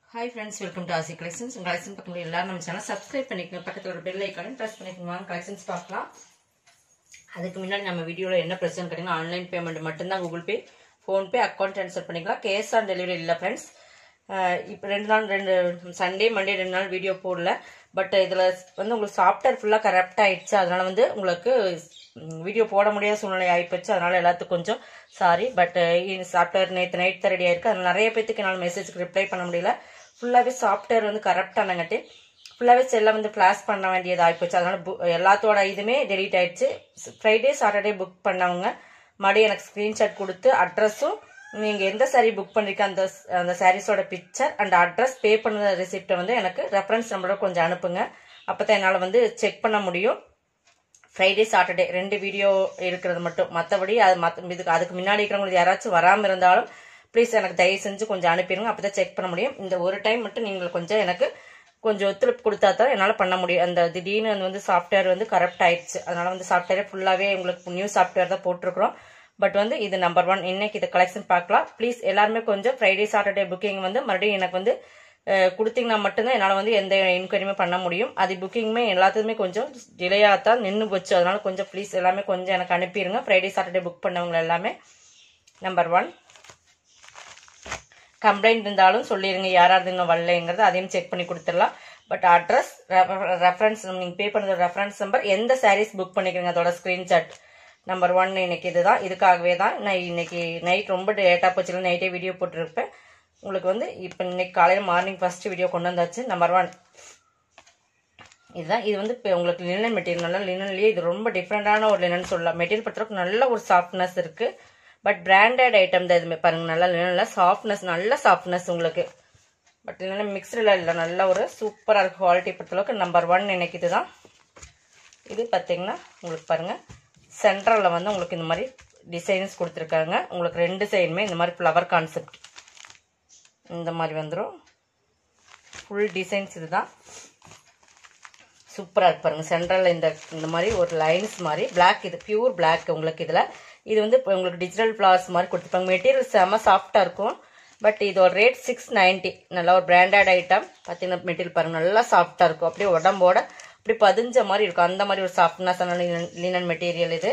Hi friends welcome to Aasi collections உங்கள் collection பார்க்க முடியும் எல்லாரும் நம்ம சேனல் சப்ஸ்கிரைப் பண்ணிக்கணும் பக்கத்தில் ஒரு பெல் ஐக்கானும் ப்ரெஸ் பண்ணிக்கணும் வாங்க கலெக்ஷன்ஸ் பார்க்கலாம் அதுக்கு முன்னாடி நம்ம வீடியோவில் என்ன பிரச்சனை கேட்டிங்கன்னா ஆன்லைன் பேமெண்ட் மட்டும்தான் Google Pay PhonePe account transfer பண்ணிக்கலாம் கேஷ் ஆன் டெலிவரி இல்லை ஃப்ரெண்ட்ஸ் இப்போ ரெண்டு நாள் ரெண்டு சண்டே மண்டே ரெண்டு நாள் வீடியோ போடல பட் இதில் வந்து உங்களுக்கு சாஃப்ட்வேர் ஃபுல்லாக கரெக்ட் ஆயிடுச்சு அதனால வந்து உங்களுக்கு வீடியோ போட முடியாத சூழ்நிலை ஆகிப்போச்சு அதனால எல்லாத்துக்கும் கொஞ்சம் சாரி பட் சாஃப்ட்வேர் நேற்று நைட் தான் ரெடி ஆயிருக்கு அதனால நிறைய பேத்துக்கு என்னால் மெசேஜ்க்கு ரிப்ளை பண்ண முடியல ஃபுல்லாகவே சாஃப்ட்வேர் வந்து கரெக்டானங்காட்டி ஃபுல்லாகவே செல்லை வந்து ஃப்ளாஷ் பண்ண வேண்டியது ஆகிப்போச்சு அதனால bu- எல்லாத்தோட இதுவுமே டெலீட் ஆயிடுச்சு ஃப்ரைடே சாட்டர்டே புக் பண்ணவங்க மறுபடியும் எனக்கு ஸ்க்ரீன்ஷாட் கொடுத்து அட்ரஸும் நீங்கள் எந்த saree புக் பண்ணிருக்க அந்த அந்த சாரீஸோட பிக்சர் அண்ட் அட்ரஸ் பே பண்ண ரெசிப்டை வந்து எனக்கு ரெஃபரன்ஸ் நம்பரோட கொஞ்சம் அனுப்புங்க அப்போ தான் என்னால் வந்து செக் பண்ண முடியும் ஃப்ரைடே சாட்டர்டே ரெண்டு வீடியோ இருக்கிறது மட்டும் மற்றபடி அது மற்ற இதுக்கு அதுக்கு முன்னாடி இருக்கிறவங்களுக்கு யாராச்சும் வராமல் இருந்தாலும் ப்ளீஸ் எனக்கு தயவு செஞ்சு கொஞ்சம் அனுப்பிடுங்க அப்போ தான் செக் பண்ண முடியும் இந்த ஒரு டைம் மட்டும் நீங்கள் கொஞ்சம் எனக்கு கொஞ்சம் ஒத்துழைப்பு கொடுத்தா தான் என்னால் பண்ண முடியும் அந்த திடீர்னு அது வந்து சாஃப்ட்வேர் வந்து கரெக்ட் ஆயிடுச்சு அதனால வந்து சாஃப்ட்வேரே ஃபுல்லாகவே உங்களுக்கு நியூ சாஃப்ட்வேர் தான் போட்டிருக்கிறோம் பட் வந்து இது நம்பர் ஒன் இன்னைக்கு இது கலெக்ஷன் பார்க்கலாம் ப்ளீஸ் எல்லாருமே கொஞ்சம் ஃப்ரைடே சாட்டர்டே புக்கிங் வந்து மறுபடியும் எனக்கு வந்து அஹ், கொடுத்தீங்கன்னா மட்டும்தான் என்னால் வந்து எந்த என்கொயரியுமே பண்ண முடியும் அது புக்கிங்குமே எல்லாத்துக்குமே கொஞ்சம் டிலேயாக தான் நின்று போச்சு அதனால கொஞ்சம் ப்ளீஸ் எல்லாமே கொஞ்சம் எனக்கு அனுப்பிடுங்க ஃப்ரைடே சாட்டர்டே புக் பண்ணவங்க எல்லாமே நம்பர் ஒன் கம்ப்ளைண்ட் இருந்தாலும் சொல்லிடுங்க யாராவது இன்னும் வரலைங்கிறது அதையும் செக் பண்ணி கொடுத்துடலாம் பட் அட்ரஸ் ரெஃபரன்ஸ் நீங்கள் பே பண்ணுற ரெஃபரன்ஸ் நம்பர் எந்த சாரீஸ் புக் பண்ணிக்கிறீங்க அதோட ஸ்க்ரீன்ஷாட் நம்பர் ஒன் இன்னைக்கு இதுதான் இதுக்காகவே தான் நான் இன்னைக்கு நைட் ரொம்ப லேட்டாக போச்சு நைட்டே வீடியோ போட்டிருப்பேன் உங்களுக்கு வந்து இப்போ இன்னைக்கு காலையில் மார்னிங் ஃபர்ஸ்ட் வீடியோ கொண்டு வந்தாச்சு நம்பர் ஒன் இதுதான் இது வந்து இப்போ உங்களுக்கு லினன் மெட்டீரியல் நல்லா லினன்லேயே இது ரொம்ப டிஃப்ரெண்டான ஒரு லினன் சொல்லலாம் மெட்டீரியல் பொறுத்தவரைக்கும் நல்ல ஒரு சாஃப்ட்னஸ் இருக்கு பட் பிராண்டட் ஐட்டம் தான் இதுமே பாருங்க நல்லா லினன்ல சாஃப்ட்னஸ் நல்ல சாஃப்ட்னஸ் உங்களுக்கு பட் இல்லைன்னா மிக்சடில் இல்லை நல்ல ஒரு சூப்பராக இருக்கு குவாலிட்டி பொறுத்தளவுக்கு நம்பர் ஒன் எனக்கு இதுதான் இது பார்த்தீங்கன்னா உங்களுக்கு பாருங்க சென்டரில் வந்து உங்களுக்கு இந்த மாதிரி டிசைன்ஸ் கொடுத்துருக்காங்க உங்களுக்கு ரெண்டு சைடுமே இந்த மாதிரி ஃப்ளவர் கான்செப்ட் இந்த மாதிரி வந்துடும் ஃபுல் டிசைன்ஸ் இதுதான் சூப்பராக இருக்கு பாருங்க சென்ட்ரலில் இந்த இந்த மாதிரி ஒரு லைன்ஸ் மாதிரி Black இது பியூர் Black உங்களுக்கு இதில் இது வந்து இப்போ உங்களுக்கு டிஜிட்டல் ஃப்ளவர்ஸ் மாதிரி கொடுத்துருப்பாங்க மெட்டீரியல் செம்ம சாஃப்டாக இருக்கும் பட் இதோட ரேட் சிக்ஸ் நைன்ட்டி நல்லா ஒரு பிராண்டட் ஐட்டம் பார்த்தீங்கன்னா மெட்டீரியல் பாருங்க நல்லா சாஃப்டாக இருக்கும் அப்படியே உடம்போட அப்படியே பதிஞ்ச மாதிரி இருக்கும் அந்த மாதிரி ஒரு சாஃப்ட்னஸ் லினன் மெட்டீரியல் இது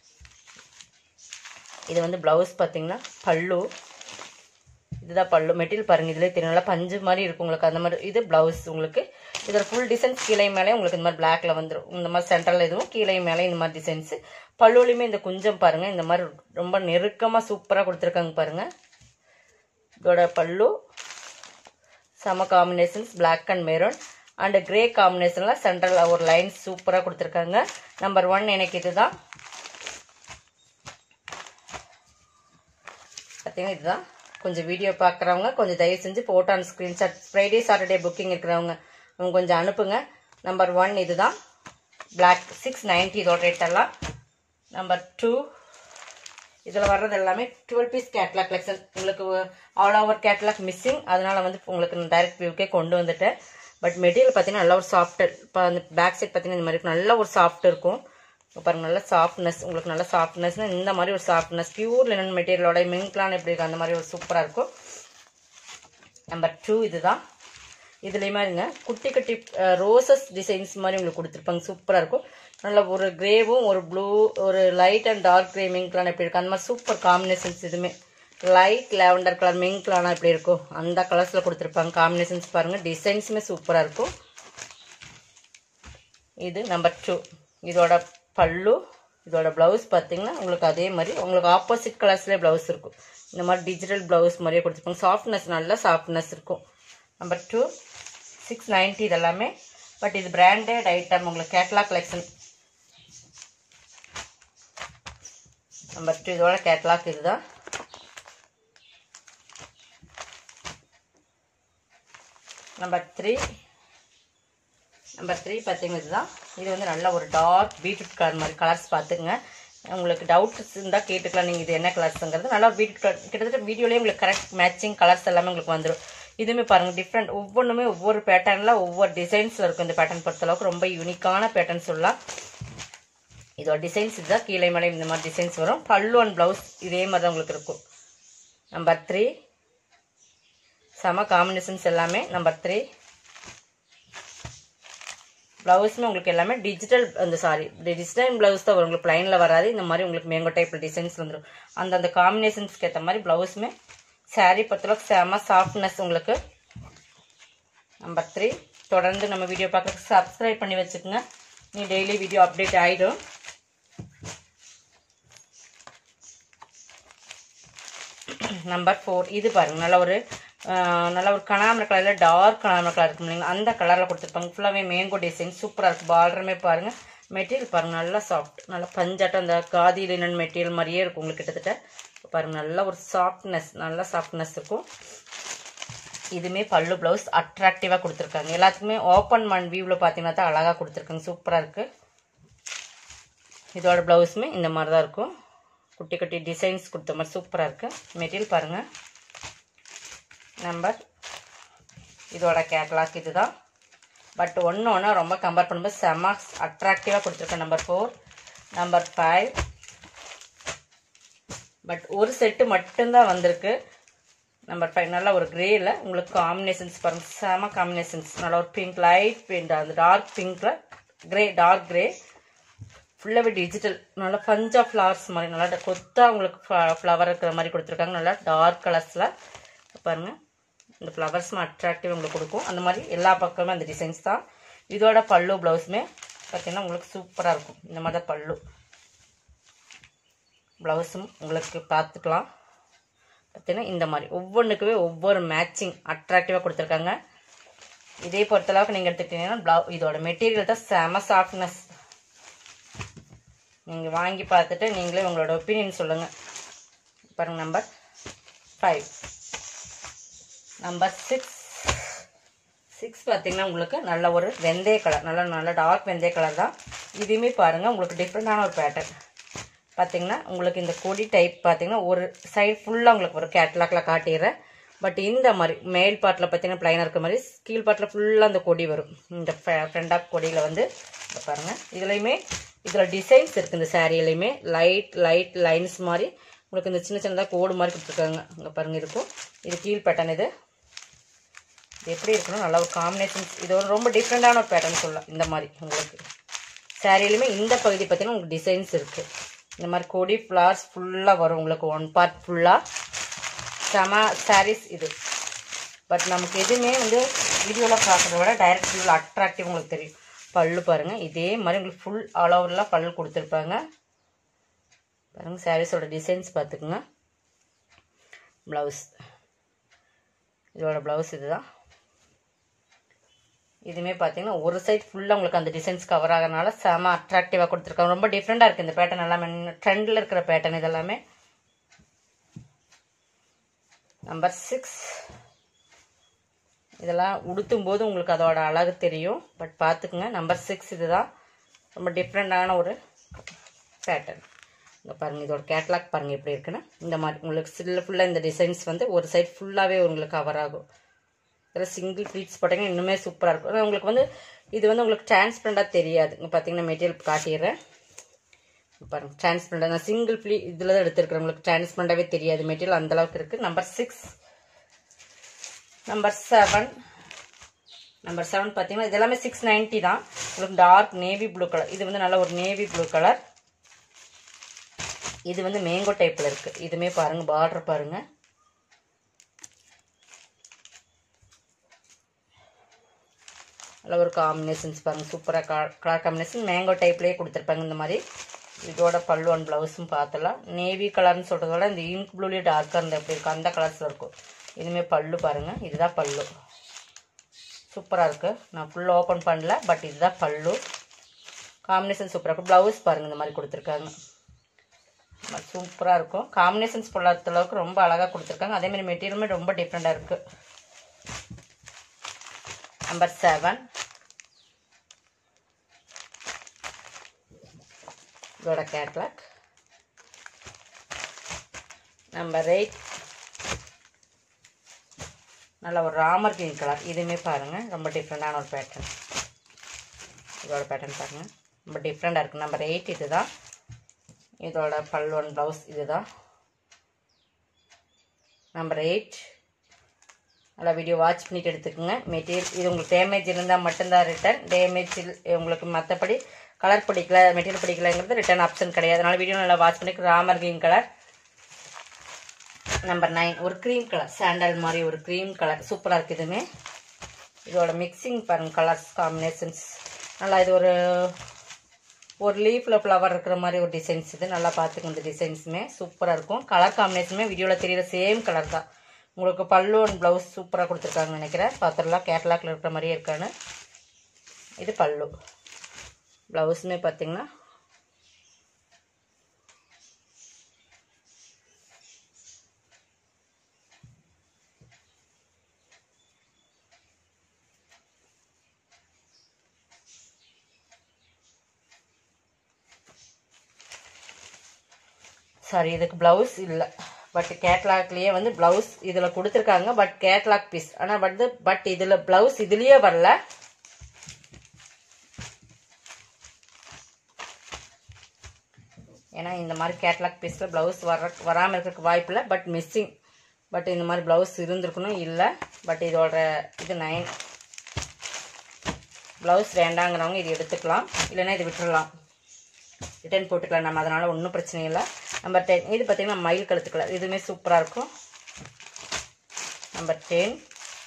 இது வந்து ப்ளவுஸ் பார்த்தீங்கன்னா பல்லு இதுதான் பல்லு மெட்டீரியல் பாருங்க இதுல தெரியும் நல்லா பஞ்சு மாதிரி இருக்கும் உங்களுக்கு அந்த மாதிரி இது பிளவுஸ் உங்களுக்கு இதோட ஃபுல் டிசைன்ஸ் கீழே மேலே உங்களுக்கு இந்த மாதிரி பிளாக்ல வந்துடும் இந்த மாதிரி சென்டர்ல இதுவும் கீழே மேலே இந்த மாதிரி டிசைன்ஸ் பல்லுலையுமே இந்த குஞ்சம் பாருங்க இந்த மாதிரி ரொம்ப நெருக்கமா சூப்பரா கொடுத்துருக்காங்க பாருங்க இதோட பல்லு செம combinations Black and maroon and grey காம்பினேஷன்ல சென்ட்ரல் ஒரு லைன் சூப்பரா கொடுத்துருக்காங்க நம்பர் ஒன் எனக்கு இதுதான் பார்த்தீங்கன்னா இதுதான் கொஞ்சம் வீடியோ பார்க்குறவங்க கொஞ்சம் தயவு செஞ்சு photo and screenshot Friday Saturday booking இருக்கிறவங்க அவங்க கொஞ்சம் அனுப்புங்க நம்பர் ஒன் இதுதான் Black சிக்ஸ் நைன்ட்டி இதோட ரேட் எல்லாம் நம்பர் டூ இதில் வர்றது எல்லாமே டுவெல் பீஸ் கேட்லாக் கலெக்ஷன் உங்களுக்கு ஆல் ஓவர் கேட்லாக் மிஸ்ஸிங் அதனால வந்து உங்களுக்கு நான் டைரக்ட் வியூக்கே கொண்டு வந்துட்டேன் பட் மெட்டீரியல் பார்த்தீங்கன்னா நல்ல ஒரு சாஃப்ட் இப்போ அந்த பேக் சைட் பார்த்தீங்கன்னா இந்த மாதிரி இருக்கும். நல்ல ஒரு சாஃப்ட் இருக்கும் இங்க பாருங்க நல்ல சாஃப்ட்னஸ் உங்களுக்கு நல்ல சாஃப்ட்னஸ்னா இந்த மாதிரி ஒரு சாஃப்ட்னஸ் பியூர் லினன் மெட்டீரியலோட மிங்க்லான் எப்படி இருக்கு அந்த மாதிரி ஒரு சூப்பராக இருக்கும் நம்பர் டூ இதுதான் இதுலேயுமே இருங்க குட்டி குட்டி ரோசஸ் டிசைன்ஸ் மாதிரி உங்களுக்கு கொடுத்துருப்பாங்க சூப்பராக இருக்கும் நல்ல ஒரு கிரேவும் ஒரு ப்ளூ ஒரு லைட் அண்ட் டார்க் கிரே மிங்க்லான் எப்படி இருக்கும் அந்த மாதிரி சூப்பர் காம்பினேஷன்ஸ் இதுவுமே லைட் லாவெண்டர் கலர் மிங்க்லானா எப்படி இருக்கும் அந்த கலர்ஸில் கொடுத்துருப்பாங்க காம்பினேஷன்ஸ் பாருங்கள் டிசைன்ஸுமே சூப்பராக இருக்கும் இது நம்பர் டூ இதோட பல்லு இதோட ப்ளவுஸ் பார்த்தீங்கன்னா உங்களுக்கு அதே மாதிரி உங்களுக்கு ஆப்போசிட் கலர்ஸ்லேயே ப்ளவுஸ் இருக்கும் இந்த மாதிரி டிஜிட்டல் ப்ளவுஸ் மாதிரியே கொடுத்துருப்பாங்க சாஃப்ட்னஸ் நல்ல சாஃப்ட்னஸ் இருக்கும் நம்பர் டூ சிக்ஸ் நைன்ட்டி இதெல்லாமே பட் இது பிராண்டட் ஐட்டம் உங்களுக்கு கேட்லாக் கலெக்ஷன் நம்பர் டூ இதோட கேட்லாக் இதுதான் நம்பர் த்ரீ நம்பர் த்ரீ பார்த்தீங்கன்னா இதுதான் இது வந்து நல்ல ஒரு டார்க் பீட்ரூட் கலர் மாதிரி கலர்ஸ் பார்த்துக்குங்க உங்களுக்கு டவுட்ஸ் இருந்தால் கேட்டுக்கலாம் நீங்கள் இது என்ன கலர்ஸுங்கிறது நல்லா பீட்ரூட் கலர் கிட்டத்தட்ட வீடியோலேயே உங்களுக்கு கரெக்ட் மேட்சிங் கலர்ஸ் எல்லாமே உங்களுக்கு வந்துடும் இதுவுமே பாருங்கள் டிஃப்ரெண்ட் ஒவ்வொன்றுமே ஒவ்வொரு பேட்டர்னில் ஒவ்வொரு டிசைன்ஸில் இருக்கும் இந்த பேட்டர்ன் பொறுத்தளவுக்கு ரொம்ப யூனிக்கான பேட்டர்ன் சொல்லலாம் இதோட டிசைன்ஸ் இதுதான் கீழே மேலே இந்த மாதிரி டிசைன்ஸ் வரும் பல்லு அண்ட் ப்ளவுஸ் இதே மாதிரி தான் உங்களுக்கு இருக்கும் நம்பர் த்ரீ செம காம்பினேஷன்ஸ் எல்லாமே நம்பர் த்ரீ ப்ளவுஸுமே உங்களுக்கு எல்லாமே டிஜிட்டல் அந்த சாரி டிஜிட்டல் ப்ளவுஸ் தான் வரும் உங்களுக்கு ப்ளைனில் வராது இந்த மாதிரி உங்களுக்கு மேங்கோ டைப்பில் டிசைன்ஸ் வந்துடும் அந்தந்த காம்பினேஷன்ஸ்க்கு ஏற்ற மாதிரி ப்ளவுஸுமே சாரீ பொறுத்தளவுக்கு செம சாஃப்ட்னஸ் உங்களுக்கு நம்பர் த்ரீ தொடர்ந்து நம்ம வீடியோ பார்க்குறதுக்கு சப்ஸ்கிரைப் பண்ணி வச்சுக்கோங்க நீ டெய்லி வீடியோ அப்டேட் ஆகிடும் நம்பர் ஃபோர் இது பாருங்க நல்ல ஒரு ஆஹ், நல்ல ஒரு கனாமர கலரில் டார்க் கனாமர கலர் இருக்கும் இல்லைங்களா அந்த கலரில் கொடுத்துருப்பாங்க ஃபுல்லாகவே மேங்கோ டிசைன் சூப்பராக இருக்குது பார்டருமே பாருங்கள் மெட்டீரியல் பாருங்கள் நல்லா சாஃப்ட் நல்லா பஞ்சாட்டம் அந்த காதி லினன் மெட்டீரியல் மாதிரியே இருக்கும் உங்களுக்கு கிட்டத்தட்ட பாருங்கள் நல்ல ஒரு சாஃப்ட்னஸ் நல்ல சாஃப்ட்னஸ் இருக்கும் இதுவுமே பல்லு ப்ளவுஸ் அட்ராக்டிவாக கொடுத்துருக்காங்க எல்லாத்துக்குமே ஓப்பன் மண் வியூவில் பார்த்தீங்கன்னா தான் அழகாக கொடுத்துருக்காங்க சூப்பராக இருக்குது இதோட ப்ளவுஸுமே இந்த மாதிரி தான் இருக்கும் குட்டி குட்டி டிசைன்ஸ் கொடுத்த மாதிரி சூப்பராக இருக்குது மெட்டீரியல் பாருங்கள் நம்பர் இதோட கேட்லாக் இதுதான் பட் ஒன்று ஒன்றா ரொம்ப கம்பேர் பண்ணும்போது செம அட்ராக்டிவாக கொடுத்துருக்கேன் number four number five but ஒரு செட்டு மட்டும்தான் வந்திருக்கு நம்பர் ஃபைவ் நல்ல ஒரு கிரேயில் உங்களுக்கு காம்பினேஷன்ஸ் பாருங்கள் செம காம்பினேஷன்ஸ் நல்ல ஒரு பிங்க் லைட் பிங்க் அந்த டார்க் பிங்க்கில் கிரே டார்க் கிரே ஃபுல்லாகவே டிஜிட்டல் நல்லா பஞ்சா ஃப்ளவர்ஸ் மாதிரி நல்லா கொத்தா உங்களுக்கு ஃப்ளவர் இருக்கிற மாதிரி கொடுத்துருக்காங்க நல்லா டார்க் கலர்ஸில் பாருங்கள் இந்த ஃப்ளவர்ஸும் அட்ராக்டிவ் உங்களுக்கு கொடுக்கும் அந்த மாதிரி எல்லா பக்கமுமே அந்த டிசைன்ஸ் தான் இதோட பல்லு ப்ளவுஸுமே பார்த்தீங்கன்னா உங்களுக்கு சூப்பராக இருக்கும் இந்த மாதிரி தான் பல்லு ப்ளவுஸும் உங்களுக்கு பார்த்துக்கலாம் பார்த்தீங்கன்னா இந்த மாதிரி ஒவ்வொன்றுக்குமே ஒவ்வொரு மேட்சிங் அட்ராக்டிவாக கொடுத்துருக்காங்க இதே பொறுத்தளவுக்கு நீங்கள் எடுத்துக்கிட்டீங்கன்னா ப்ளவு இதோட மெட்டீரியல் தான் செம சாஃப்ட்னஸ் நீங்கள் வாங்கி பார்த்துட்டு நீங்களே உங்களோட ஒப்பீனியன் சொல்லுங்கள் பாருங்கள் number five number six six பார்த்தீங்கன்னா உங்களுக்கு நல்ல ஒரு வெந்தய கலர் நல்ல நல்ல டார்க் வெந்தய கலர் தான் இதுவுமே பாருங்கள் உங்களுக்கு டிஃப்ரெண்ட்டான ஒரு பேட்டர்ன் பார்த்தீங்கன்னா உங்களுக்கு இந்த கொடி டைப் பார்த்தீங்கன்னா ஒரு சைடு ஃபுல்லாக உங்களுக்கு ஒரு கேட்லாக்கில் காட்டிடுறேன் பட் இந்த மாதிரி மேல் பாட்டில் பார்த்தீங்கன்னா ப்ளைனாக இருக்க மாதிரி கீழ் பாட்டில் ஃபுல்லாக அந்த கொடி வரும் இந்த ஃப்ரண்ட் ஆஃப் கொடியில் வந்து இதை பாருங்கள் இதுலேயுமே இதில் டிசைன்ஸ் இருக்குது இந்த சாரியிலையுமே லைட் லைட் லைன்ஸ் மாதிரி உங்களுக்கு இந்த சின்ன சின்னதாக கோடு மாதிரி கொடுத்துருக்காங்க இங்கே பாருங்கள் இருக்கும் இது கீழ் பேட்டர்ன் இது இது எப்படி இருக்கணும் நல்ல ஒரு காம்பினேஷன்ஸ் இது ஒரு ரொம்ப டிஃப்ரெண்ட்டான ஒரு பேட்டர்ன் சொல்லலாம் இந்த மாதிரி உங்களுக்கு சாரியிலுமே இந்த பகுதி பார்த்தீங்கன்னா உங்களுக்கு டிசைன்ஸ் இருக்குது இந்த மாதிரி கொடி ஃப்ளார்ஸ் ஃபுல்லாக வரும் உங்களுக்கு ஒன் பார்ட் ஃபுல்லாக செம சாரீஸ் இது பட் நமக்கு எதுவுமே வந்து வீடியோவில் பார்க்குறத விட டைரக்ட் வியூவில் அட்ராக்டிவ் உங்களுக்கு தெரியும் பல்லு பாருங்கள் இதே மாதிரி உங்களுக்கு ஃபுல் ஆல் ஓவர்லாம் பல்லு கொடுத்துருப்பாங்க பாருங்கள் சாரீஸோட டிசைன்ஸ் பார்த்துக்குங்க ப்ளவுஸ் இதோட ப்ளவுஸ் இதுதான் இதுவுமே பார்த்தீங்கன்னா ஒரு சைட் ஃபுல்லாக உங்களுக்கு அந்த டிசைன்ஸ் கவர் ஆகிறனால செம அட்ராக்டிவாக கொடுத்துருக்காங்க ரொம்ப டிஃப்ரெண்ட்டாக இருக்குது இந்த பேட்டர்ன் எல்லாமே ட்ரெண்டில் இருக்கிற பேட்டர்ன் இதெல்லாமே நம்பர் சிக்ஸ் இதெல்லாம் உடுத்தும் போது உங்களுக்கு அதோட அழகு தெரியும் பட் பார்த்துக்குங்க நம்பர் சிக்ஸ் இதுதான் ரொம்ப டிஃப்ரெண்ட்டான ஒரு பேட்டர்ன் இங்கே பாருங்கள் இதோட கேட்லாக் பாருங்கள் எப்படி இருக்குன்னு இந்த மாதிரி உங்களுக்கு சில்ல ஃபுல்லாக இந்த டிசைன்ஸ் வந்து ஒரு சைட் ஃபுல்லாகவே உங்களுக்கு கவர் ஆகும் இதில் சிங்கிள் ப்ளீட்ஸ் போட்டிங்கன்னா இன்னுமே சூப்பராக இருக்கும் ஆனா உங்களுக்கு வந்து இது வந்து உங்களுக்கு டிரான்ஸ்பரண்டாக தெரியாது இங்கே பார்த்தீங்கன்னா மெட்டீரியல் காட்டிடுறேன் இங்க பாருங்க டிரான்ஸ்பரண்டாக நான் சிங்கிள் ப்ளீ இதில் தான் எடுத்துருக்கிறேன் உங்களுக்கு டிரான்ஸ்பரண்டாகவே தெரியாது மெட்டீரியல் அந்தளவுக்கு இருக்குது number six number seven number seven பார்த்தீங்கன்னா இது எல்லாமே சிக்ஸ் நைன்ட்டி தான் உங்களுக்கு டார்க் நேவி ப்ளூ கலர் இது வந்து நல்ல ஒரு நேவி ப்ளூ கலர் இது வந்து மேங்கோ டைப்பில் இருக்குது இதுவுமே பாருங்கள் பார்டர் பாருங்கள் நல்ல ஒரு காம்பினேஷன்ஸ் பாருங்கள் சூப்பராக கா கலர் காம்பினேஷன் மேங்கோ டைப்லேயே கொடுத்துருப்பாங்க இந்த மாதிரி இதோட பல்லு அண்ட் ப்ளவுஸும் பார்த்தலாம் நேவி கலர்னு சொல்கிறத விட இந்த இங்க் ப்ளூலேயே டார்க்காக இருந்தால் எப்படி இருக்கும் அந்த கலர்ஸில் இருக்கும் இதுவுமே பல்லு பாருங்கள் இதுதான் பல்லு சூப்பராக இருக்குது நான் ஃபுல்லாக ஓப்பன் பண்ணல பட் இதுதான் பல்லு காம்பினேஷன் சூப்பராக இருக்கும் ப்ளவுஸ் பாருங்கள் இந்த மாதிரி கொடுத்துருக்காங்க சூப்பராக இருக்கும் காம்பினேஷன்ஸ் பொல்லாத அளவுக்கு ரொம்ப அழகாக கொடுத்துருக்காங்க அதேமாதிரி மெட்டீரியலுமே ரொம்ப டிஃப்ரெண்ட்டாக இருக்குது நம்பர் செவன் இதோட கேட்லாக் நம்பர் எயிட் நல்ல ஒரு ராமர் கிரீன் கலர் இதுவுமே பாருங்கள் ரொம்ப டிஃப்ரெண்ட்டான ஒரு பேட்டர்ன் இதோட பேட்டர்ன் பாருங்கள் ரொம்ப டிஃப்ரெண்ட்டாக இருக்குது நம்பர் எயிட் இது தான் இதோட பல்லுவன் ப்ளவுஸ் இது தான் நம்பர் எயிட் நல்லா வீடியோ வாட்ச் பண்ணிட்டு எடுத்துக்கோங்க மெட்டீரியல் இது உங்களுக்கு டேமேஜ் இருந்தால் மட்டும்தான் ரிட்டன் டேமேஜ் உங்களுக்கு மற்றபடி கலர் பிடிக்கல மெட்டீரியல் பிடிக்கலங்கிறது ரிட்டன் ஆப்ஷன் கிடையாது அதனால வீடியோ நல்லா வாட்ச் பண்ணி Ramar green colour number nine ஒரு க்ரீம் கலர் சாண்டல் மாதிரி ஒரு க்ரீம் கலர் சூப்பராக இருக்குது இதுவுமே இதோட மிக்சிங் பாருங்க கலர்ஸ் காம்பினேஷன்ஸ் நல்லா இது ஒரு ஒரு லீஃபில் ஃப்ளவர் இருக்கிற மாதிரி ஒரு டிசைன்ஸ் இது நல்லா பார்த்துக்கோங்க இந்த டிசைன்ஸுமே சூப்பராக இருக்கும் கலர் காம்பினேஷனுமே வீடியோவில் தெரியுற சேம் கலர் தான் உங்களுக்கு பல்லு அண்ட் ப்ளவுஸ் சூப்பராக கொடுத்துருக்காங்கன்னு நினைக்கிறேன் பார்த்துடலாம் கேட்லாக்ல இருக்கிற மாதிரியே இருக்கான்னு இது பல்லு ப்ளவுஸுமே பார்த்தீங்கன்னா சாரி இதுக்கு ப்ளவுஸ் இல்லை பட் கேட்லாக்லேயே வந்து ப்ளவுஸ் இதில் கொடுத்துருக்காங்க பட் கேட்லாக் பீஸ் ஆனால் வந்து பட் இதில் ப்ளவுஸ் இதுலேயே வரல ஏன்னா இந்த மாதிரி கேட்லாக் பீஸில் ப்ளவுஸ் வர வராமல் இருக்கிறதுக்கு வாய்ப்பு இல்லை பட் மிஸ்ஸிங் பட் இந்த மாதிரி ப்ளவுஸ் இருந்திருக்கணும் இல்லை பட் இதோட இது நைன் ப்ளவுஸ் வேண்டாங்கிறவங்க இது எடுத்துக்கலாம் இல்லைன்னா இது விட்டுறலாம் ரிட்டர்ன் போட்டுக்கலாம் நம்ம அதனால் ஒன்றும் பிரச்சனை இல்லை நம்பர் டென் இது பார்த்திங்கன்னா மயில் கழுத்து கலர் இதுவுமே சூப்பராக இருக்கும் நம்பர் டென்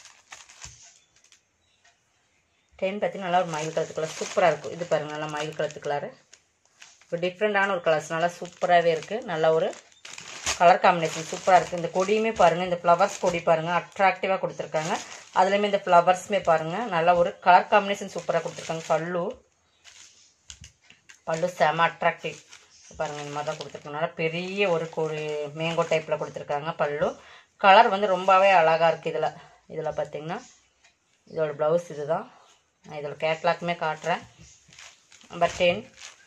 டென் பார்த்தீங்கன்னா நல்லா ஒரு மயில் கழுத்து கலர் சூப்பராக இருக்கும் இது பாருங்கள் நல்லா மயில் கழுத்து கலரு இப்போ டிஃப்ரெண்ட்டான ஒரு கலர்ஸ் நல்லா சூப்பராகவே இருக்குது நல்ல ஒரு கலர் காம்பினேஷன் சூப்பராக இருக்குது இந்த கொடியுமே பாருங்கள் இந்த ஃப்ளவர்ஸ் கொடி பாருங்கள் அட்ராக்டிவாக கொடுத்துருக்காங்க அதுலேயுமே இந்த ஃப்ளவர்ஸுமே பாருங்கள் நல்ல ஒரு கலர் காம்பினேஷன் சூப்பராக கொடுத்துருக்காங்க பல்லு பல்லு செம அட்ராக்டிவ் பாருங்கள் இந்த மாதிரி தான் கொடுத்துருக்காங்க நல்லா பெரிய ஒரு ஒரு மேங்கோ டைப்பில் கொடுத்துருக்காங்க பல்லு கலர் வந்து ரொம்பவே அழகாக இருக்குது இதில் இதில் பார்த்தீங்கன்னா இதோட ப்ளவுஸ் இது தான் நான் இதோட கேட்லாக்குமே காட்டுறேன் நம்பர் டென்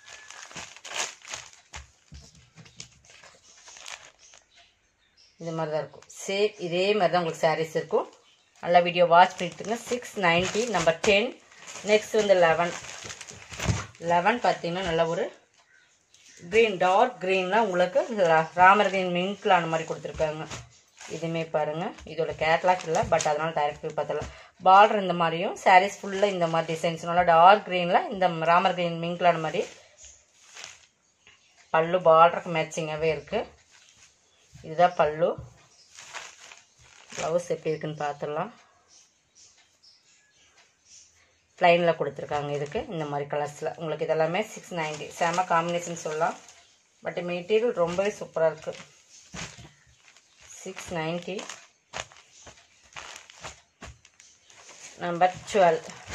இது மாதிரி தான் இருக்கும் சேம் இதே மாதிரி தான் உங்களுக்கு சாரீஸ் இருக்கும் நல்லா வீடியோ வாட்ச் பண்ணிட்டுங்க six ninety number ten next வந்து லெவன் லெவன் பார்த்தீங்கன்னா நல்ல ஒரு க்ரீன் டார்க் க்ரீனில் உங்களுக்கு ராமர் க்ரீன் மிங்க்ல அந்த மாதிரி கொடுத்துருக்காங்க இதுவுமே பாருங்கள் இதோட கேட்லாக் இல்லை பட் அதனால் டைரக்ட் போய் பார்த்துடலாம் பார்டர் இந்த மாதிரியும் சாரீஸ் ஃபுல்லாக இந்த மாதிரி டிசைன்ஸ் நல்லா டார்க் க்ரீனில் இந்த ராமர் க்ரீன் மிங்க்ல அந்த மாதிரி பல்லு பார்டருக்கு மேட்சிங்காகவே இருக்குது இதுதான் பல்லு ப்ளவுஸ் எப்படி இருக்குன்னு பார்த்துடலாம் ப்ளைனில் கொடுத்துருக்காங்க இதுக்கு இந்த மாதிரி கலர்ஸில் உங்களுக்கு இதெல்லாமே சிக்ஸ் நைன்ட்டி செம காம்பினேஷன் சொல்லலாம் பட் மெட்டீரியல் ரொம்பவே சூப்பராக இருக்குது six ninety number twelve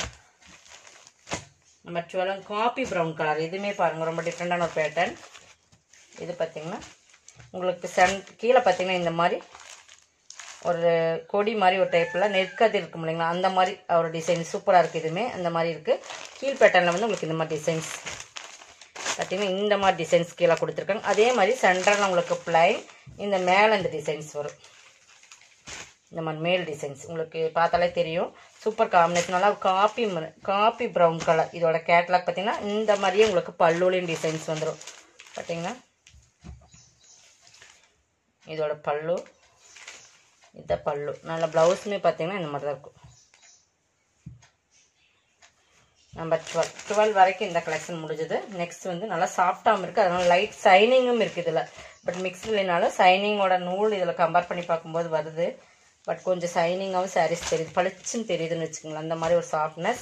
number twelve coffee brown colour இதுவுமே பாருங்கள் ரொம்ப டிஃப்ரெண்ட்டான ஒரு பேட்டர்ன் இது பார்த்திங்கன்னா உங்களுக்கு சென் கீழே பார்த்தீங்கன்னா இந்த மாதிரி ஒரு கொடி மாதிரி ஒரு டைப்பில் நெற்கதிர் இருக்கும் இல்லைங்களா அந்த மாதிரி ஒரு டிசைன் சூப்பராக இருக்குது இதுவுமே அந்த மாதிரி இருக்குது கீழ் பேட்டர்னில் வந்து உங்களுக்கு இந்த மாதிரி டிசைன்ஸ் பார்த்தீங்கன்னா இந்த மாதிரி டிசைன்ஸ் கீழே கொடுத்துருக்காங்க அதே மாதிரி சென்டரில் உங்களுக்கு பிளைன் இந்த மேலே இந்த டிசைன்ஸ் வரும் இந்த மாதிரி மேல் டிசைன்ஸ் உங்களுக்கு பார்த்தாலே தெரியும் சூப்பர் காம்பினேஷன் நல்லா காப்பி காப்பி ப்ரௌன் கலர் இதோட கேட்லாக் பார்த்தீங்கன்னா இந்த மாதிரியே உங்களுக்கு பல்லுலையும் டிசைன்ஸ் வந்துடும் பார்த்தீங்கன்னா இதோட பல்லு இந்த பல்லு நல்ல ப்ளவுஸுமே பார்த்தீங்கன்னா இந்த மாதிரி தான் இருக்கும் நம்பர் டுவெல் டுவெல் வரைக்கும் இந்த கலெக்ஷன் முடிஞ்சது நெக்ஸ்ட் வந்து நல்லா சாஃப்டாகவும் இருக்குது அதனால லைட் சைனிங்கும் இருக்குது இதில் பட் மிக்ஸ் இல்லைனாலும் சைனிங்கோட நூல் இதில் கம்பேர் பண்ணி பார்க்கும்போது வருது பட் கொஞ்சம் சைனிங்காகவும் சாரீஸ் தெரியுது பளிச்சுன்னு தெரியுதுன்னு வச்சுக்கோங்களேன் அந்த மாதிரி ஒரு சாஃப்ட்னஸ்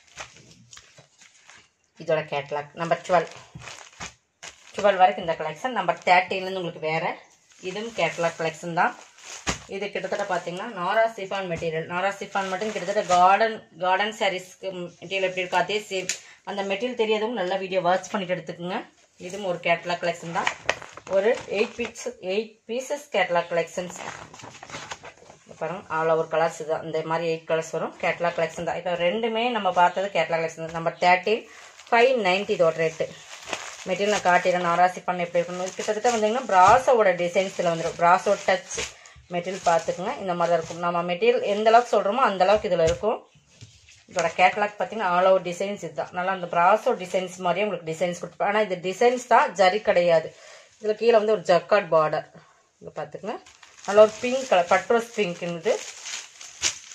இதோட கேட்லாக் நம்பர் டுவெல் டுவெல் வரைக்கும் இந்த கலெக்ஷன் நம்பர் தேர்ட்டின்லேருந்து உங்களுக்கு வேறு இதுவும் கேட்லாக் கலெக்ஷன் தான் இது கிட்டத்தட்ட பார்த்தீங்கன்னா நாரா சிஃபான் மெட்டீரியல் நாரா சிஃபான் மட்டும் கிட்டத்தட்ட கார்டன் கார்டன் சாரீஸ்க்கு மெட்டீரியல் எப்படி இருக்கோ அதே சேம் அந்த மெட்டீரியல் தெரியாதவங்க நல்லா வீடியோ வாட்ச் பண்ணிட்டு எடுத்துக்கோங்க இதுவும் ஒரு கேட்லாக் கலெக்ஷன் தான் ஒரு eight piece eight pieces catalogue collections பாருங்க ஆல் ஓவர் கலர்ஸ் தான் இந்த மாதிரி எயிட் கலர்ஸ் வரும் கேட்லாக் கலெக்ஷன் தான் இப்போ ரெண்டுமே நம்ம பார்த்தது கேட்லாக் கலெக்ஷன் தான் நம்பர் தேர்ட்டின் ஃபைவ் நைன்ட்டி இதோட ரேட்டு மெட்டீரியல் நான் காட்டிடுறேன் நாராசி பண்ண எப்படி இருக்கணும் கிட்டத்தட்ட வந்தீங்கன்னா ப்ராஸோட டிசைன்ஸில் வந்துடும் ப்ராஸோ டச் மெட்டீரியல் பார்த்துக்குங்க இந்த மாதிரி தான் இருக்கும் நம்ம மெட்டீரியல் எந்த அளவுக்கு சொல்கிறோமோ அந்த அளவுக்கு இதில் இருக்கும் இதோட கேட்லாக் பார்த்தீங்கன்னா ஆல் ஓவர் டிசைன்ஸ் இதுதான் நல்லா அந்த ப்ராஸோ டிசைன்ஸ் மாதிரியே உங்களுக்கு டிசைன்ஸ் கொடுப்பேன் ஆனால் இது டிசைன்ஸ் தான் ஜரி கிடையாது இதில் கீழே வந்து ஒரு ஜக்காட் பார்டர் இங்கே பார்த்துக்குங்க நல்ல ஒரு பிங்க் கலர் பட்ரோஸ் பிங்க்னுது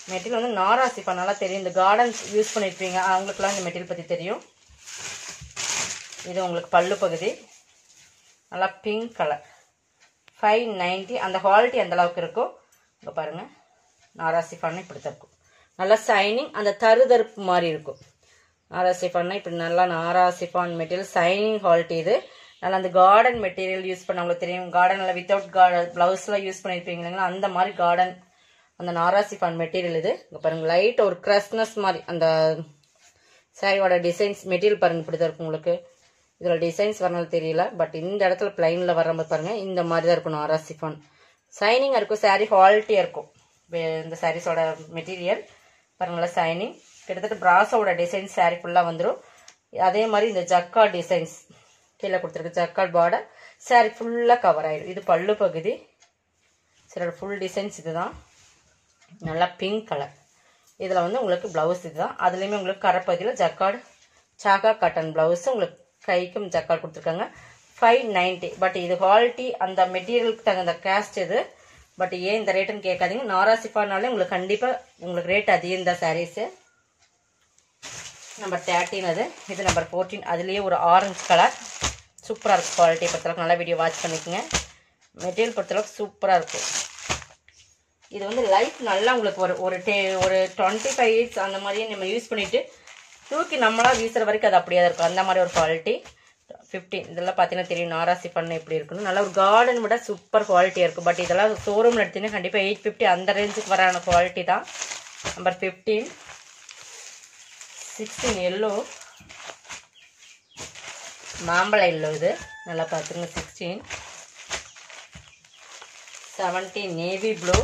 மெட்டீரியல் வந்து நாராசிப்பா நல்லா தெரியும் இந்த கார்டன்ஸ் யூஸ் பண்ணியிருப்பீங்க அவங்களுக்குலாம் இந்த மெட்டீரியல் பற்றி தெரியும் இது உங்களுக்கு பல்லு பகுதி நல்லா பிங்க் கலர் ஃபைவ் நைன்ட்டி அந்த குவாலிட்டி எந்த அளவுக்கு இருக்கோ இங்கே பாருங்கள் நாராசிஃபான்னு இப்படி தான் இருக்கும் நல்லா சைனிங் அந்த தருதருப்பு மாதிரி இருக்கும் நாராசிஃபான்னா இப்படி நல்லா நாராசிஃபான் மெட்டீரியல் சைனிங் குவாலிட்டி இது நல்லா அந்த கார்டன் மெட்டீரியல் யூஸ் பண்ணவங்களுக்கு தெரியும் கார்டனில் வித்தவுட் கார்டன் ப்ளவுஸ்லாம் யூஸ் பண்ணியிருப்பீங்க இல்லைங்களா அந்த மாதிரி கார்டன் அந்த நாராசிஃபான் மெட்டீரியல் இது இங்கே பாருங்கள் லைட் ஒரு க்ரஸ்னஸ் மாதிரி அந்த சாரியோட டிசைன்ஸ் மெட்டீரியல் பாருங்க இப்படி தான் இருக்கும் உங்களுக்கு இதில் டிசைன்ஸ் வரனால தெரியல பட் இந்த இடத்துல பிளைனில் வர மாதிரி பாருங்க இந்த மாதிரி தான் இருக்கும் நாராசிஃபான் சைனிங்காக இருக்கும் சாரீ குவாலிட்டியாக இருக்கும் வே- இந்த சாரீஸோட மெட்டீரியல் பாருங்களா சைனிங் கிட்டத்தட்ட பிராஸோட டிசைன்ஸ் சாரீ ஃபுல்லாக வந்துடும் அதே மாதிரி இந்த ஜக்கா டிசைன்ஸ் கீழே கொடுத்துருக்கு ஜக்காட் பார்டர் சாரீ ஃபுல்லாக கவர் ஆயிடும் இது பல்லு பகுதி சிலோட ஃபுல் டிசைன்ஸ் இதுதான் நல்லா பிங்க் கலர் இதில் வந்து உங்களுக்கு ப்ளவுஸ் இதுதான் அதுலேயுமே உங்களுக்கு கரப்பகுதியில் ஜக்கார்டு சாக்கா காட்டன் ப்ளவுஸ் உங்களுக்கு கைக்கும் ஜக்கார்டு கொடுத்துருக்காங்க ஃபைவ் நைன்ட்டி பட் இது குவாலிட்டி அந்த மெட்டீரியலுக்கு தகுந்த கேஸ்ட் இது பட் ஏன் இந்த ரேட்டுன்னு கேட்காதீங்க நாராசிஃபானாலே உங்களுக்கு கண்டிப்பாக உங்களுக்கு ரேட் அதிகம் தான் சாரீஸு நம்பர் தேர்ட்டின் அது இது நம்பர் ஃபோர்டீன் அதுலேயே ஒரு ஆரஞ்சு கலர் சூப்பராக இருக்கும் குவாலிட்டி பொறுத்தளவுக்கு நல்லா வீடியோ வாட்ச் பண்ணிக்கோங்க மெட்டீரியல் பொறுத்தளவுக்கு சூப்பராக இருக்கும் இது வந்து லைஃப் நல்லா உங்களுக்கு ஒரு ஒரு டே ஒரு டுவெண்ட்டி ஃபைவ் இயர்ஸ் அந்த மாதிரியே நம்ம யூஸ் பண்ணிட்டு தூக்கி நம்மளா வீசுற வரைக்கும் அது அப்படியே தான் இருக்கும் அந்த மாதிரி ஒரு குவாலிட்டி ஃபிஃப்டீன் இதெல்லாம் பார்த்தீங்கன்னா தெரியும் நாராசி பண்ண எப்படி இருக்குன்னு நல்லா ஒரு கார்டன் விட சூப்பர் குவாலிட்டியாக இருக்கும் பட் இதெல்லாம் ஷோரூமில் எடுத்தீங்கன்னா கண்டிப்பாக எயிட் ஃபிஃப்டி அந்த ரேஞ்சுக்கு வரான குவாலிட்டி தான் நம்பர் ஃபிஃப்டீன் சிக்ஸ்டீன் எல்லோ மாம்பழ எல்லோ இது நல்லா பார்த்துங்க சிக்ஸ்டீன் செவன்டீன் நேவி ப்ளூ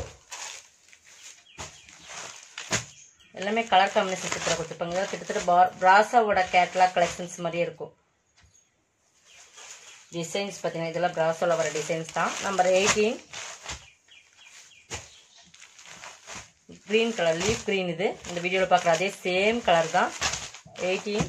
எல்லாமே கலர் காம்பினேஷன் சூப்பராக கொடுத்துருப்பாங்க இதெல்லாம் கிட்டத்தட்ட பா பிராசாவோட கேட்லாக் கலெக்ஷன்ஸ் மாதிரியே இருக்கும் டிசைன்ஸ் பார்த்தீங்கன்னா இதெல்லாம் பிராசோவில் வர டிசைன்ஸ் தான் number eighteen green colour leaf green இது இந்த வீடியோவில் பார்க்குற அதே சேம் கலர் தான் எயிட்டீன்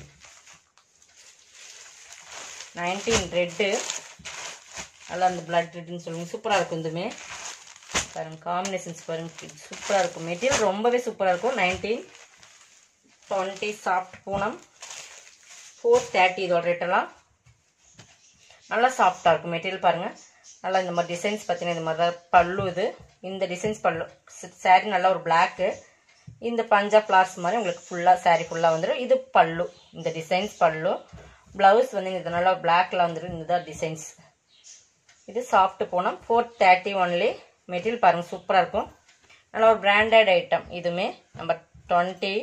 நைன்டீன் ரெட்டு நல்லா அந்த பிளட் ரெட்டுன்னு சொல்லுவாங்க சூப்பராக இருக்கும் இதுவுமே பாருங்க காம்பினேஷன்ஸ் பாருங்க சூப்பராக இருக்கும் மெட்டீரியல் ரொம்பவே சூப்பராக இருக்கும் nineteen twenty soft Poonam four thirty இதோட ரேட்டெல்லாம் நல்லா சாஃப்டாக இருக்கும் மெட்டீரியல் பாருங்கள் நல்லா இந்த மாதிரி டிசைன்ஸ் பார்த்தீங்கன்னா இந்த மாதிரி தான் பல்லு இது இந்த டிசைன்ஸ் பல்லு சாரீ நல்லா ஒரு பிளாக்கு இந்த பஞ்சா ஃப்ளார்ஸ் மாதிரி உங்களுக்கு ஃபுல்லாக சாரீ ஃபுல்லாக வந்துடும் இது பல்லு இந்த டிசைன்ஸ் பல்லு ப்ளவுஸ் வந்து இது நல்லா பிளாக்ல வந்துடும் இதுதான் டிசைன்ஸ் இது சாஃப்ட் போனோம் ஃபோர் தேர்ட்டி ஒன்லி மெட்டீரியல் பாருங்கள் சூப்பராக இருக்கும் நல்லா ஒரு பிராண்டட் ஐட்டம் இதுவுமே நம்பர் டுவெண்ட்டி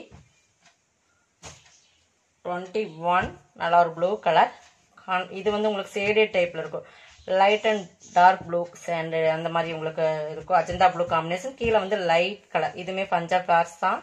டுவெண்ட்டி ஒன் நல்லா ஒரு ப்ளூ கலர் இது வந்து உங்களுக்கு சேடட் டைப்பில் இருக்கும் light and dark blue and அந்த மாதிரி உங்களுக்கு இருக்கும் அஜந்தா ப்ளூ காம்பினேஷன் கீழே வந்து லைட் கலர் இதுவுமே பஞ்சாப் ஃப்ளார்ஸ் தான்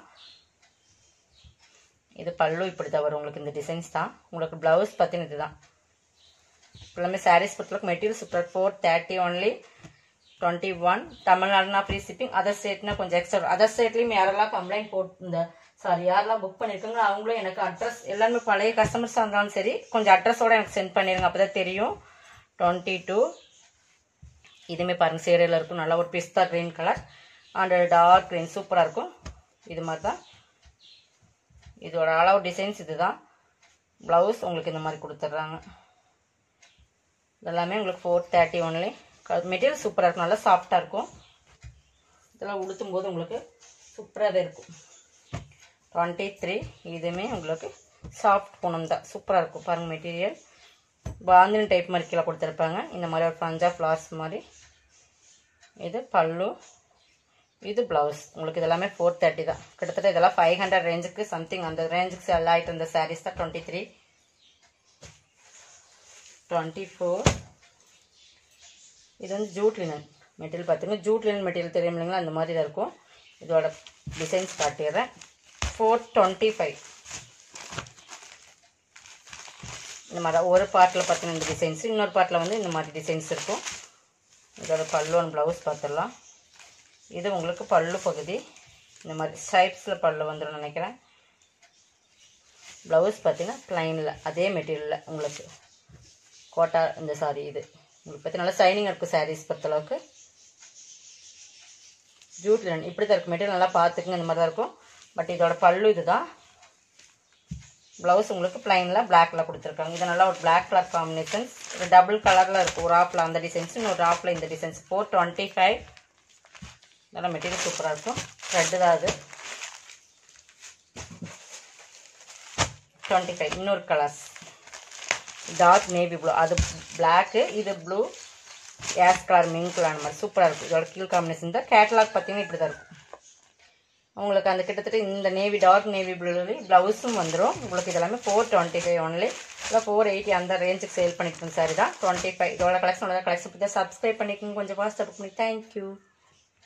இது பல்லு இப்படி தான் வரும் உங்களுக்கு இந்த டிசைன்ஸ் தான் உங்களுக்கு ப்ளவுஸ் பார்த்தீங்கன்னா இதுதான் எல்லாமே சாரீஸ் பொறுத்தளவுக்கு material super four thirty only twenty one தமிழ்நாடுனா ஃப்ரீ ஷிப்பிங் அதர் ஸ்டேட்னா கொஞ்சம் எக்ஸ்ட்ரா அதர் ஸ்டேட்லேயும் யாரெல்லாம் கம்ப்ளைண்ட் போட்டு இந்த சாரி யாரெல்லாம் புக் பண்ணியிருக்காங்களோ அவங்களும் எனக்கு அட்ரஸ் எல்லாமே பழைய கஸ்டமர்ஸாக இருந்தாலும் சரி கொஞ்சம் அட்ரஸோட எனக்கு சென்ட் பண்ணிடுங்க அப்போ தான் தெரியும் டுவெண்ட்டி டூ இதுவுமே பாருங்கள் சேரையில் இருக்கும் நல்லா ஒரு pista green colour and dark green சூப்பராக இருக்கும் இது மாதிரி தான் இதோட அளவு டிசைன்ஸ் இதுதான் ப்ளவுஸ் உங்களுக்கு இந்த மாதிரி கொடுத்துட்றாங்க இதெல்லாமே உங்களுக்கு ஃபோர் தேர்ட்டி ஒன்லி மெட்டீரியல் சூப்பராக இருக்கும் நல்லா சாஃப்டாக இருக்கும் இதெல்லாம் உடுத்தும் போது உங்களுக்கு சூப்பராகவே இருக்கும் டுவெண்ட்டி த்ரீ இதுவுமே உங்களுக்கு சாஃப்ட் பூனம் தான் சூப்பராக இருக்கும் பாருங்கள் மெட்டீரியல் பாந்தினி டைப் மாதிரி கீழே கொடுத்துருப்பாங்க இந்த மாதிரி ஒரு பஞ்சா ஃப்ளார்ஸ் மாதிரி இது பல்லு இது ப்ளவுஸ் உங்களுக்கு இதெல்லாமே ஃபோர் தேர்ட்டி தான் கிட்டத்தட்ட இதெல்லாம் ஃபைவ் ஹண்ட்ரட் ரேஞ்சுக்கு சம்திங் அந்த ரேஞ்சுக்கு செல் ஆகிட்டு இருந்த சாரீஸ் தான் டுவெண்ட்டி த்ரீ டுவெண்ட்டி ஃபோர் இது வந்து ஜூட் லினன் மெட்டீரியல் பார்த்தீங்கன்னா ஜூட் லினன் மெட்டீரியல் தெரியும் இல்லைங்களா அந்த மாதிரி தான் இருக்கும் இதோட டிசைன்ஸ் காட்டிடுறேன் ஃபோர் டுவெண்ட்டி ஃபைவ் இந்த மாதிரி ஒரு பார்ட்டில் பார்த்தீங்கன்னா இந்த டிசைன்ஸ் இன்னொரு பார்ட்டில் வந்து இந்த மாதிரி டிசைன்ஸ் இருக்கும் இதோட பல்லு அண்ட் ப்ளவுஸ் பார்த்துடலாம் இது உங்களுக்கு பல்லு பகுதி இந்த மாதிரி ஸ்ட்ரைப்ஸில் பல்லு வந்துடும் நினைக்கிறேன் ப்ளவுஸ் பார்த்தீங்கன்னா ப்ளைனில் அதே மெட்டீரியலில் உங்களுக்கு கோட்டா இந்த சாரி இது உங்களுக்கு பற்றி நல்லா சைனிங் இருக்கும் சாரீஸ் பொறுத்தளவுக்கு ஜூட் லினன் இப்படி தான் இருக்கும் மெட்டீரியல் நல்லா பார்த்துக்குங்க இந்த மாதிரி தான் இருக்கும் பட் இதோட பல்லு இதுதான் ப்ளவுஸ் உங்களுக்கு பிளைனில் பிளாக்ல கொடுத்துருக்காங்க இது நல்லா ஒரு பிளாக் கலர் காம்பினேஷன்ஸ் ஒரு டபுள் கலரில் இருக்கும் ஒரு ஆப்பில் அந்த டிசைன்ஸ் இன்னொரு ஆப்பில் இந்த டிசைன்ஸ் ஃபோர் டுவெண்ட்டி ஃபைவ் நல்லா மெட்டீரியல் சூப்பராக இருக்கும் த்ரெட்டு தான் அது டுவெண்ட்டி ஃபைவ் இன்னொரு கலர்ஸ் டார்க் நேவி ப்ளூ அது பிளாக்கு இது ப்ளூ ஏஸ் கலர் மின் கலர் அந்த மாதிரி சூப்பராக இருக்கும் இதோட கீழ் காம்பினேஷன் தான் கேட்டலாக் பார்த்தீங்கன்னா இப்படி தான் இருக்கும் உங்களுக்கு அந்த கிட்டத்தட்ட இந்த நேவி டார்க் நேவி ப்ளூலேயே ப்ளவுஸும் வந்துடும் உங்களுக்கு இதெல்லாமே ஃபோர் டுவெண்ட்டி ஃபைவ் ஒன்லி இல்லை ஃபோர் எயிட்டி அந்த ரேஞ்சுக்கு சேல் பண்ணிக்கணும் சாரி தான் டுவெண்ட்டி ஃபைவ் இதோட கலெக்ஷன் கலெக்ஷன் பற்றி சப்ஸ்கிரைப் பண்ணிக்கோங்க கொஞ்சம் ஃபாஸ்ட்டாக புக் பண்ணி தேங்க்யூ